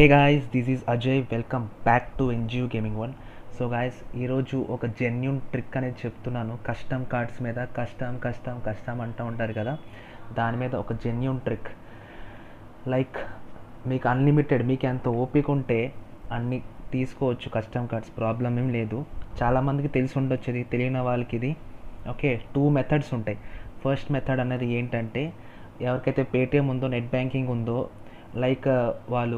hey guys this is Ajay welcome back to NGU gaming one so guys ఈరోజు ఒక genuine trick అనేది చెప్తున్నాను custom cards మీద కష్టం కష్టం కష్టం అంటూ ఉంటారు కదా దాని మీద ఒక జెన్యున్ ట్రిక్ లైక్ మీకు అన్లిమిటెడ్ మీకు ఎంత ఓపిక ఉంటే అన్ని తీసుకోవచ్చు కస్టమ్ కార్డ్స్ ప్రాబ్లం ఏం లేదు చాలామందికి తెలిసి ఉండొచ్చు ఇది తెలియని వాళ్ళకి ఇది ఓకే టూ మెథడ్స్ ఉంటాయి ఫస్ట్ మెథడ్ అనేది ఏంటంటే ఎవరికైతే పేటిఎం ఉందో నెట్ బ్యాంకింగ్ ఉందో లైక్ వాళ్ళు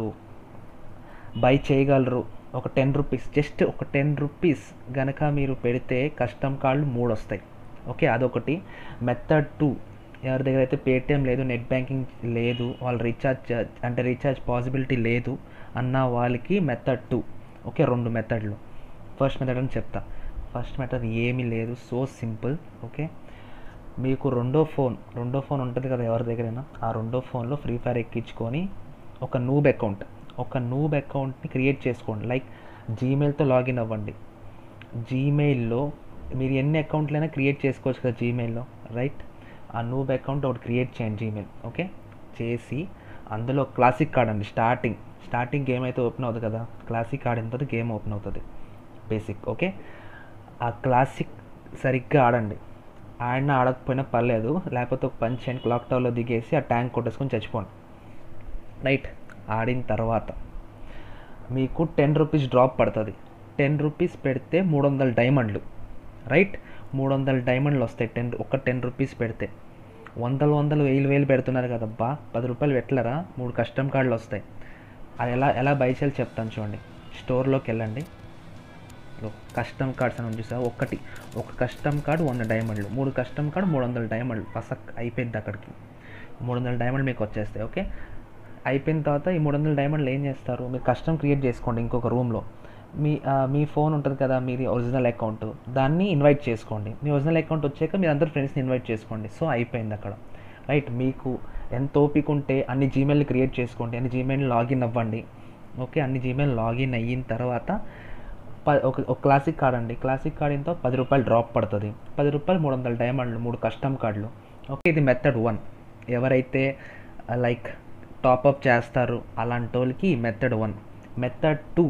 బై చేయగలరు ఒక టెన్ రూపీస్ జస్ట్ ఒక టెన్ రూపీస్ గనక మీరు పెడితే కస్టమ్ కార్డులు మూడు వస్తాయి ఓకే అదొకటి మెథడ్ టూ ఎవరి దగ్గర అయితే పేటిఎం లేదు నెట్ బ్యాంకింగ్ లేదు వాళ్ళు రీఛార్జ్ అంటే రీఛార్జ్ పాసిబిలిటీ లేదు అన్న వాళ్ళకి మెథడ్ టూ ఓకే రెండు మెథడ్లు ఫస్ట్ మెథడ్ అని చెప్తా ఫస్ట్ మెథడ్ ఏమీ లేదు సో సింపుల్ ఓకే మీకు రెండో ఫోన్ రెండో ఫోన్ ఉంటుంది కదా ఎవరి దగ్గరైనా ఆ రెండో ఫోన్లో ఫ్రీ ఫైర్ ఎక్కించుకొని ఒక నూబ్ అకౌంట్ ఒక నూబ్ అకౌంట్ని క్రియేట్ చేసుకోండి లైక్ జీమెయిల్తో లాగిన్ అవ్వండి జీమెయిల్లో మీరు ఎన్ని అకౌంట్లైనా క్రియేట్ చేసుకోవచ్చు కదా జీమెయిల్లో రైట్ ఆ నూబ్ అకౌంట్ ఒకటి క్రియేట్ చేయండి జీమెయిల్ ఓకే చేసి అందులో క్లాసిక్ కార్డ్ అండి స్టార్టింగ్ స్టార్టింగ్ గేమ్ అయితే ఓపెన్ అవుతుంది కదా క్లాసిక్ కార్డ్ ఎంత గేమ్ ఓపెన్ అవుతుంది బేసిక్ ఓకే ఆ క్లాసిక్ సరిగ్గా ఆడండి ఆడినా ఆడకపోయినా పర్లేదు లేకపోతే ఒక పంచ్ అండ్ క్లాక్ టవర్లో దిగేసి ఆ ట్యాంక్ కొట్టేసుకొని చచ్చిపోండి రైట్ ఆడిన తర్వాత మీకు టెన్ రూపీస్ డ్రాప్ పడుతుంది టెన్ రూపీస్ పెడితే మూడు వందల డైమండ్లు రైట్ మూడు వందల డైమండ్లు వస్తాయి టెన్ ఒక టెన్ రూపీస్ పెడితే వందలు వందలు వేలు వేలు పెడుతున్నారు కదబ్బా పది రూపాయలు పెట్టలేరా మూడు కస్టమ్ కార్డులు వస్తాయి అది ఎలా ఎలా బై చేయాలి చెప్తాను చూడండి స్టోర్లోకి వెళ్ళండి కస్టమ్ కార్డ్స్ అని చూసా ఒకటి ఒక కస్టమ్ కార్డ్ వంద డైమండ్లు మూడు కస్టమ్ కార్డ్ మూడు వందల డైమండ్లు పసక్ అయిపోయింది అక్కడికి మూడు వందల డైమండ్లు మీకు వచ్చేస్తాయి ఓకే అయిపోయిన తర్వాత ఈ మూడు వందల డైమండ్లు ఏం చేస్తారు మీరు కస్టమ్ క్రియేట్ చేసుకోండి ఇంకొక రూమ్లో మీ మీ ఫోన్ ఉంటుంది కదా మీది ఒరిజినల్ అకౌంట్ దాన్ని ఇన్వైట్ చేసుకోండి మీ ఒరిజినల్ అకౌంట్ వచ్చాక మీరు అందరు ఫ్రెండ్స్ని ఇన్వైట్ చేసుకోండి సో అయిపోయింది అక్కడ రైట్ మీకు ఎంత ఓపిక ఉంటే అన్ని జీమెయిల్ క్రియేట్ చేసుకోండి అన్ని జీమెయిల్ లాగిన్ అవ్వండి ఓకే అన్ని జీమెయిల్ లాగిన్ అయిన తర్వాత ప ఒక ఒక క్లాసిక్ కార్డ్ అండి క్లాసిక్ కార్డ్ ఎంతో పది రూపాయలు డ్రాప్ పడుతుంది పది రూపాయలు మూడు వందల డైమండ్లు మూడు కస్టమ్ కార్డులు ఓకే ఇది మెథడ్ వన్ ఎవరైతే లైక్ టాపప్ చేస్తారు అలాంటి వాళ్ళకి మెథడ్ వన్ మెథడ్ టూ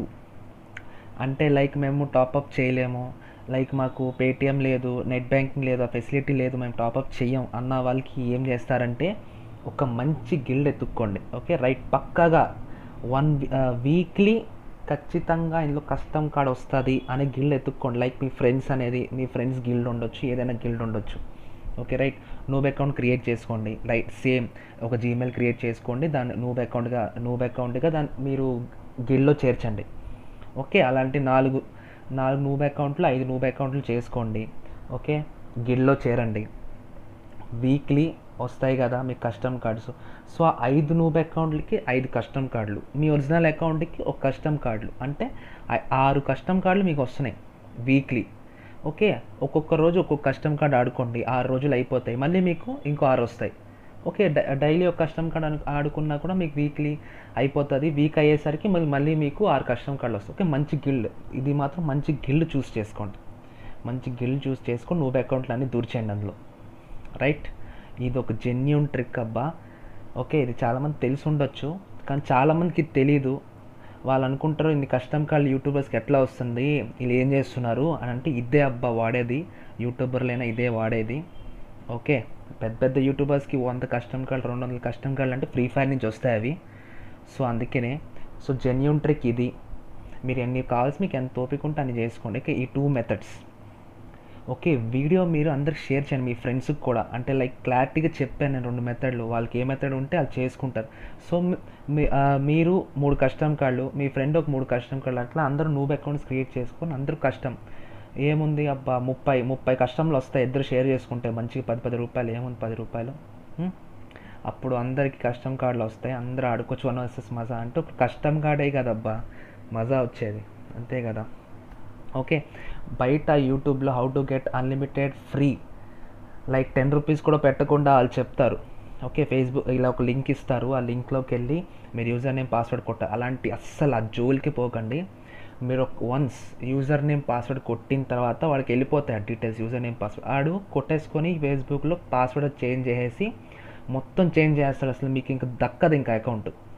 అంటే లైక్ మేము టాపప్ చేయలేము లైక్ మాకు పేటిఎం లేదు నెట్ బ్యాంకింగ్ లేదు ఆ ఫెసిలిటీ లేదు మేము టాపప్ చెయ్యం అన్న వాళ్ళకి ఏం చేస్తారంటే ఒక మంచి గిల్డ్ ఎత్తుక్కోండి ఓకే రైట్ పక్కాగా వన్ వీక్లీ ఖచ్చితంగా ఇందులో కస్టమ్ కార్డ్ వస్తుంది అనే గిల్డ్ ఎత్తుక్కోండి లైక్ మీ ఫ్రెండ్స్ అనేది మీ ఫ్రెండ్స్ గిల్డ్ ఉండొచ్చు ఏదైనా గిల్డ్ ఉండొచ్చు okay right noob account create చేసుకోండి రైట్ సేమ్ ఒక జీమెయిల్ క్రియేట్ చేసుకోండి దాన్ని నూబ్ అకౌంట్గా నూబ్ అకౌంట్గా దాన్ని మీరు గిల్లో చేర్చండి ఓకే అలాంటి నాలుగు నాలుగు నూబ్ అకౌంట్లు ఐదు నూబ్ అకౌంట్లు చేసుకోండి ఓకే గిల్లో చేరండి వీక్లీ వస్తాయి కదా మీ కస్టమ్ కార్డ్స్ సో ఆ ఐదు నూబ్ అకౌంట్లకి ఐదు కస్టమ్ కార్డులు మీ ఒరిజినల్ అకౌంట్కి ఒక కస్టమ్ కార్డులు అంటే ఆరు కస్టమ్ కార్డులు మీకు వస్తున్నాయి వీక్లీ ఓకే ఒక్కొక్క రోజు ఒక్కొక్క కస్టమ్ కార్డ్ ఆడుకోండి ఆరు రోజులు అయిపోతాయి మళ్ళీ మీకు ఇంకో ఆరు వస్తాయి ఓకే డైలీ ఒక కస్టమ్ కార్డ్ ఆడుకున్నా కూడా మీకు వీక్లీ అయిపోతుంది వీక్ అయ్యేసరికి మళ్ళీ మళ్ళీ మీకు ఆరు కస్టమ్ కార్డులు వస్తాయి ఓకే మంచి గిల్డ్ ఇది మాత్రం మంచి గిల్డ్ చూస్ చేసుకోండి మంచి గిల్డ్ చూస్ చేసుకొని నూబ్ అకౌంట్లు అన్నీ దూర్చేయండి అందులో రైట్ ఇది ఒక జెన్యున్ ట్రిక్ అబ్బా ఓకే ఇది చాలామంది తెలిసి ఉండొచ్చు కానీ చాలామందికి తెలీదు వాళ్ళు అనుకుంటారు ఇన్ని కష్టం కాళ్ళు యూట్యూబర్స్కి ఎట్లా వస్తుంది వీళ్ళు ఏం చేస్తున్నారు అని అంటే ఇదే అబ్బా వాడేది యూట్యూబర్లైనా ఇదే వాడేది ఓకే పెద్ద పెద్ద యూట్యూబర్స్కి వంద కష్టం కాళ్ళు రెండు వందల కష్టం కాళ్ళు అంటే ఫ్రీ ఫైర్ నుంచి వస్తాయి అవి సో అందుకనే సో జెన్యున్ ట్రిక్ ఇది మీరు ఎన్ని కావాల్సి మీకు ఎంత ఓపిక ఉంటే అన్ని చేసుకోండి ఓకే ఈ టూ మెథడ్స్ ఓకే వీడియో మీరు అందరికి షేర్ చేయండి మీ ఫ్రెండ్స్కి కూడా అంటే లైక్ క్లారిటీగా చెప్పాను నేను రెండు మెథడ్లు వాళ్ళకి ఏ మెథడ్ ఉంటే అది చేసుకుంటారు సో మీరు మూడు కష్టం కార్డులు మీ ఫ్రెండ్ ఒక మూడు కష్టం కార్డులు అట్లా అందరూ నూబ్ అకౌంట్స్ క్రియేట్ చేసుకొని అందరూ కష్టం ఏముంది అబ్బా ముప్పై ముప్పై కష్టంలు వస్తాయి ఇద్దరు షేర్ చేసుకుంటే మంచిగా పది పది రూపాయలు ఏముంది పది రూపాయలు అప్పుడు అందరికి కష్టం కార్డులు వస్తాయి అందరూ ఆడుకోవచ్చు వన్ వర్సెస్ మజా అంటే ఒక కష్టం కార్డే కదబ్బా మజా వచ్చేది అంతే కదా ఓకే బయట యూట్యూబ్లో how to get unlimited free like ten rupees కూడా పెట్టకుండా వాళ్ళు చెప్తారు ఓకే ఫేస్బుక్ ఇలా ఒక లింక్ ఇస్తారు ఆ లింక్లోకి వెళ్ళి మీరు యూజర్ నేమ్ పాస్వర్డ్ కొట్టారు అలాంటి అస్సలు ఆ జోలికి పోకండి మీరు వన్స్ యూజర్ నేమ్ పాస్వర్డ్ కొట్టిన తర్వాత వాడికి వెళ్ళిపోతాయి ఆ డీటెయిల్స్ యూజర్ నేమ్ పాస్వర్డ్ ఆడు కొట్టేసుకొని ఫేస్బుక్లో పాస్వర్డ్ చేంజ్ చేసేసి మొత్తం చేంజ్ చేస్తాడు అసలు మీకు ఇంకా దక్కదు ఇంకా అకౌంట్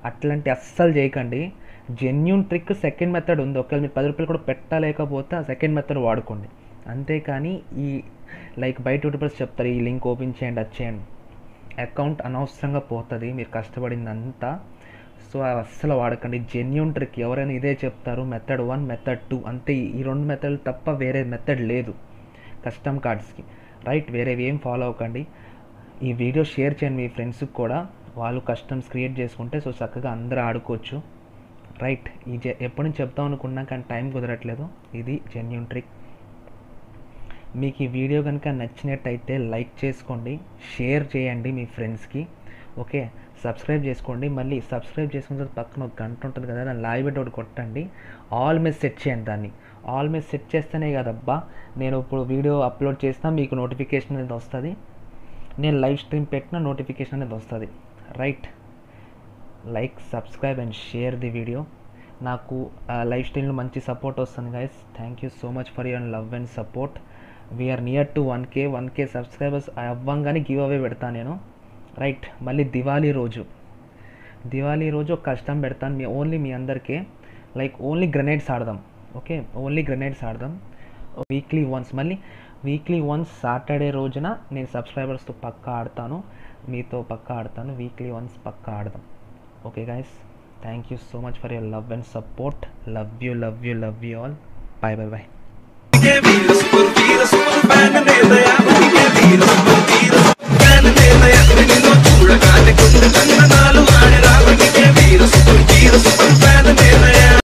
అట్లాంటి అస్సలు చేయకండి జెన్యున్ ట్రిక్ సెకండ్ మెథడ్ ఉంది ఒకవేళ మీరు పది రూపాయలు కూడా పెట్టలేకపోతే ఆ సెకండ్ మెథడ్ వాడుకోండి అంతేకాని ఈ లైక్ బయట యూట్యూబర్స్ చెప్తారు ఈ లింక్ ఓపెన్ చేయండి అది చేయండి అకౌంట్ అనవసరంగా పోతుంది మీరు కష్టపడిందంతా సో అవి అస్సలు వాడకండి జెన్యున్ ట్రిక్ ఎవరైనా ఇదే చెప్తారు మెథడ్ వన్ మెథడ్ టూ అంతే ఈ రెండు మెథడ్లు తప్ప వేరే మెథడ్ లేదు కస్టమ్ కార్డ్స్కి రైట్ వేరేవి ఏం ఫాలో అవ్వకండి ఈ వీడియో షేర్ చేయండి మీ ఫ్రెండ్స్కి కూడా వాళ్ళు కస్టమ్స్ క్రియేట్ చేసుకుంటే సో చక్కగా అందరూ ఆడుకోవచ్చు రైట్ ఈ జె ఎప్పటి నుంచి చెప్తాం అనుకున్నా కానీ టైం కుదరట్లేదు ఇది జెన్యున్ ట్రిక్ మీకు ఈ వీడియో కనుక నచ్చినట్టయితే లైక్ చేసుకోండి షేర్ చేయండి మీ ఫ్రెండ్స్కి ఓకే సబ్స్క్రైబ్ చేసుకోండి మళ్ళీ సబ్స్క్రైబ్ చేసుకున్న తర్వాత పక్కన ఒక గంట ఉంటుంది కదా దాన్ని లాగి పెట్టి ఒకటి కొట్టండి ఆల్ మెస్ సెట్ చేయండి దాన్ని ఆల్ మెస్ సెట్ చేస్తేనే కదబ్బా నేను ఇప్పుడు వీడియో అప్లోడ్ చేసినా మీకు నోటిఫికేషన్ అనేది వస్తుంది నేను లైవ్ స్ట్రీమ్ పెట్టిన నోటిఫికేషన్ అనేది వస్తుంది right like subscribe and share the video నాకు లైవ్ స్ట్రీమ్లో మంచి సపోర్ట్ వస్తుంది guys thank you so much for your love and support we're near to one K one K subscribers అవ్వంగానే గివ్ అవే పెడతాను నేను రైట్ మళ్ళీ దివాళీ రోజు దివాళీ రోజు ఒక కష్టం పెడతాను మీ ఓన్లీ మీ అందరికీ లైక్ ఓన్లీ గ్రెనేడ్స్ ఆడదాం ఓకే ఓన్లీ గ్రెనేడ్స్ ఆడదాం వీక్లీ వన్స్ మళ్ళీ వీక్లీ వన్స్ సాటర్డే రోజున నేను సబ్స్క్రైబర్స్తో పక్కా ఆడతాను మీతో పక్కా ఆడతాను వీక్లీ వన్స్ పక్కా ఆడదాం okay guys thank you so much for your love and support love you love you love you all bye bye bye వీర సూపర్ వీర సూపర్ ఫ్యాన్ నేతయా వీర సూపర్ వీర ఫ్యాన్ నేతయా నిన్ను చూడగానే గుండె చందనాలు ఆడే